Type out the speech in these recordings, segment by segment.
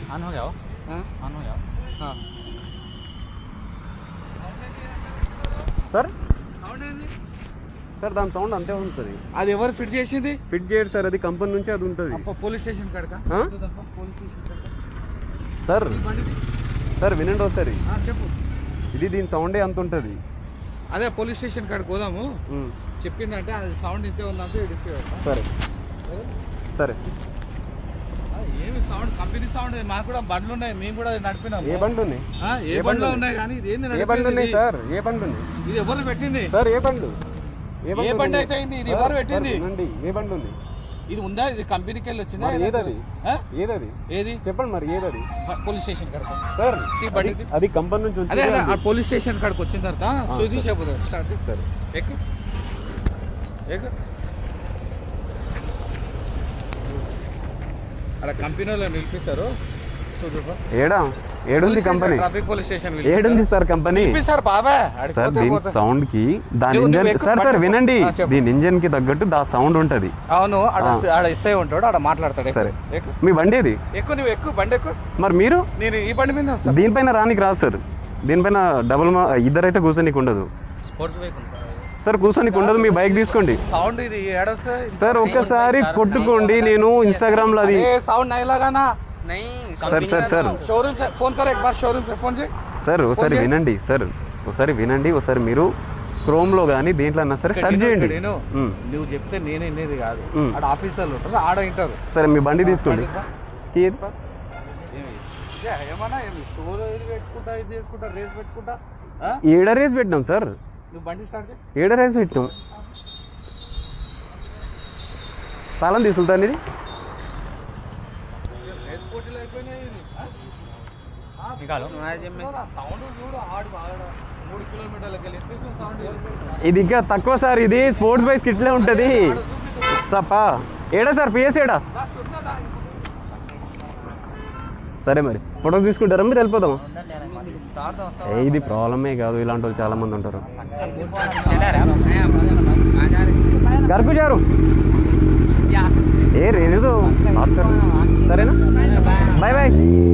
On हो गया हो हाँ? ऑन हो गया हाँ సార్ సౌండ్ ఏంది సార్ దాని సౌండ్ అంతే ఉంటుంది అది ఎవరు ఫిట్ చేసింది ఫిట్ చేయడు సార్ అది కంపెనీ నుంచి అది ఉంటుంది అప్ప పోలీస్ స్టేషన్ కాడక ఆ? పోలీస్ స్టేషన్ కాడక సార్ ఈ బండిది? సార్ వినండి ఒకసారి ఆ, చెప్పు ఇది దీని సౌండే అంత ఉంటుంది అదే పోలీస్ స్టేషన్ కాడికి పోదాము ఉమ్, చెప్పిందంటే అది సౌండ్ ఇంతే ఉందంటే ఇడిసి సరే సరే ఏమి సౌండ్ కంపెనీ సౌండ్ మాకు కూడా బండ్లు ఉన్నాయి మేము కూడా నడిపినాం ఏ బండ్లు ఉన్నాయి ఆ, ఏ ఏ బండ్లో బండ్లు ఉన్నాయి కానీ ఇది ఏంది ఏ నడిపేది బండ్లు ఉన్నాయి ఇది? సార్ ఏ బండ్లు ఉన్నాయి ఇది ఎవరు పెట్టింది సార్ ఏ బండ్లు ఏ బండ్లు బండి ఉన్నాయి? అయితే అయింది? ఇది సార్, ఎవరు సార్, పెట్టింది? వినండి ఏ బండ్లు ఉంది ఇది ఉందా ఇది కంపెనీకి వెళ్ళి వచ్చిందా మరి ఏదది ఆ? ఏదది ఏది చెప్పండి మరి ఏదది పోలీస్ స్టేషన్ కాడకు సార్ ఈ బండి అది- అది కంపెనీ నుంచి అదే అదే వచ్చింది ఆ పోలీస్ స్టేషన్ కాడికి వచ్చిన తర్వాత ఆ, సుజీ సరే. చెప్పదు స్టార్ట్ చేయి. సరే ఎక్కు ఎక్కు అక్కడ కంపెనీ వాళ్ళు నిలిపిస్తారు సుధీర్ ఏడా ఏడుంది కంపెనీ ట్రాఫిక్ పోలీస్ స్టేషన్ ఏడుంది సార్ కంపెనీ నిలిపిస్తారు బాబా సార్ దీని సౌండ్ కి దాని నువ్వు- ఇంజన్ నువ్వు ఎక్కు, సార్ సార్ పట్టుకో. వినండి ఆ, చెప్పు. దీని ఇంజన్ కి తగ్గట్టు దా సౌండ్ ఉంటది అవును ఆడ ఆ. ఆడ ఎస్ఐ ఉంటాడు ఆడ మాట్లాడతాడు ఎక్కు. సరే. ఎక్కు మీ బండి ఏది ఎక్కువ నువ్వు ఎక్కువ బండి ఎక్కువ మరి మీరు నేను ఈ బండి మీద వస్తాను దీనిపైన రానికి రాదు సార్ దీనిపైన డబుల్ మా ఇద్దరైతే కూర్చోనికి ఉండదు स्पोर्ट्स बाइक कौन सा है సార్ కూర్చోనికి ఉండదు మీ బైక్ తీసుకోండి సౌండ్ ఇది ఏడొస్తుంది సార్ ఒక్కసారి కొట్టుకోండి నేను ఇన్స్టాగ్రామ్ లో అది సౌండ్ नहीं लगाना नहीं सर, कंपनी सर, का सर। तो- शोरूम से फोन कर एक बार शोरूम से फोन చేయి సార్ ఒకసారి ఓకే. వినండి సార్ ఒకసారి వినండి ఒకసారి మీరు క్రోమ్ లో కానీ దేంట్లో అన్నా సరే సెర్చ్ చేయండి నేను ఉమ్. నువ్వు చెప్తే నేను వినేది కాదు ఉమ్. ఆడ ఆఫీసర్లు ఉంటారు ఆడ వింటారు సరే మీ బండి తీసుకోండి తీయ్. ఏమి? ఇదే ఏమన్నా ఏమి స్టోర్ ఇది పెట్టుకుంటా ఇది చేసుకుంటా రేస్ పెట్టుకుంటా ఆ? ఏడ రేస్ పెట్టినాం సార్ నువ్వు బండి స్టార్ట్ చేయి ఏడ రేస్ పెట్టినాం తాళం తీసుకుంటాను ఇది రేస్ పోటీలు అయిపోయినాయి ఇది. ఆ? ఆ, निकालो చూడు, ఆ సౌండ్ చూడు ఆడు బాగా మూడు కిలోమీటర్లకి వెళ్ళి వినిపిస్తుంది సౌండ్ ఇది ఇంకా తక్కువ సార్ ఇది స్పోర్ట్స్ బైక్ ఇట్లే ఉంటుంది చప్పా ఏడా సార్ పిఎస్ ఏడా సరే మరి ఫోటో తీసుకుంటారా మీరు వెళ్ళిపోదామా ఏ, ఇది ప్రాబ్లమే కాదు ఇలాంటి వాళ్ళు చాలా మంది ఉంటారు గరకు జారు ఏ రేదు సరేనా బాయ్ బాయ్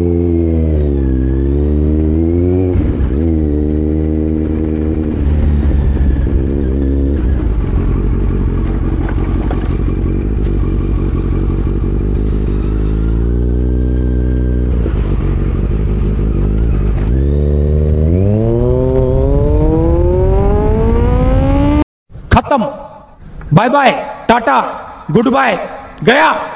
खत्म bye bye tata goodbye गया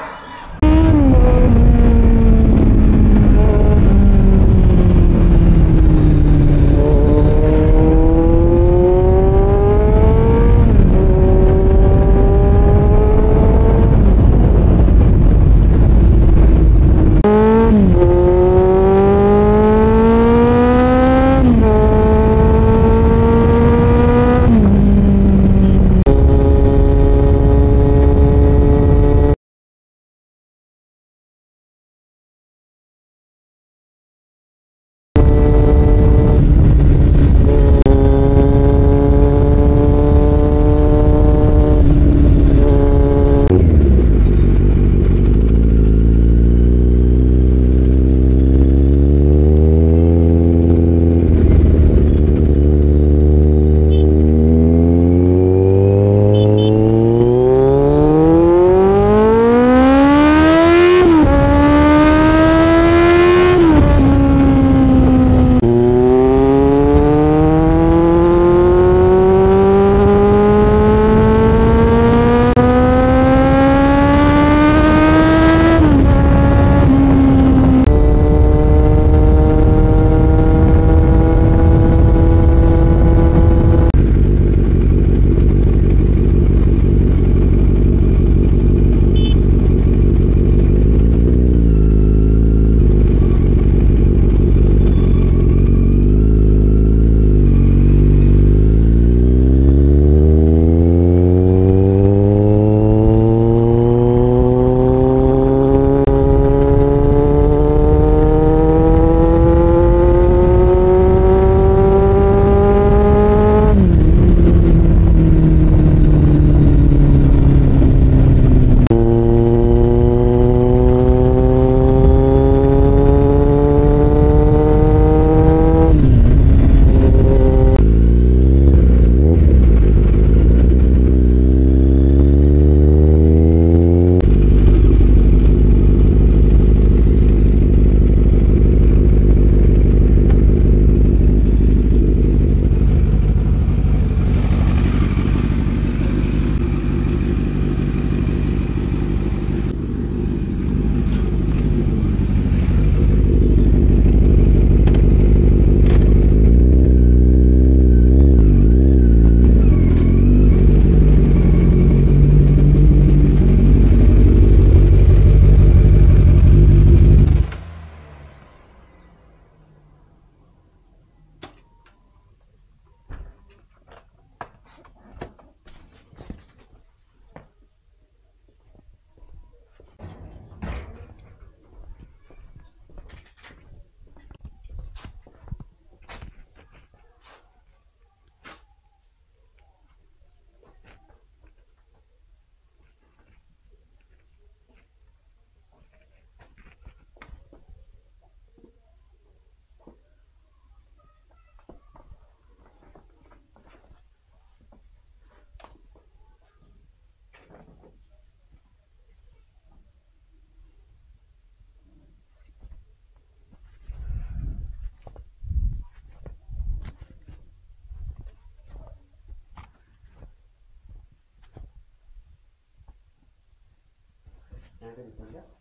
యాంకర్ చెప్పండి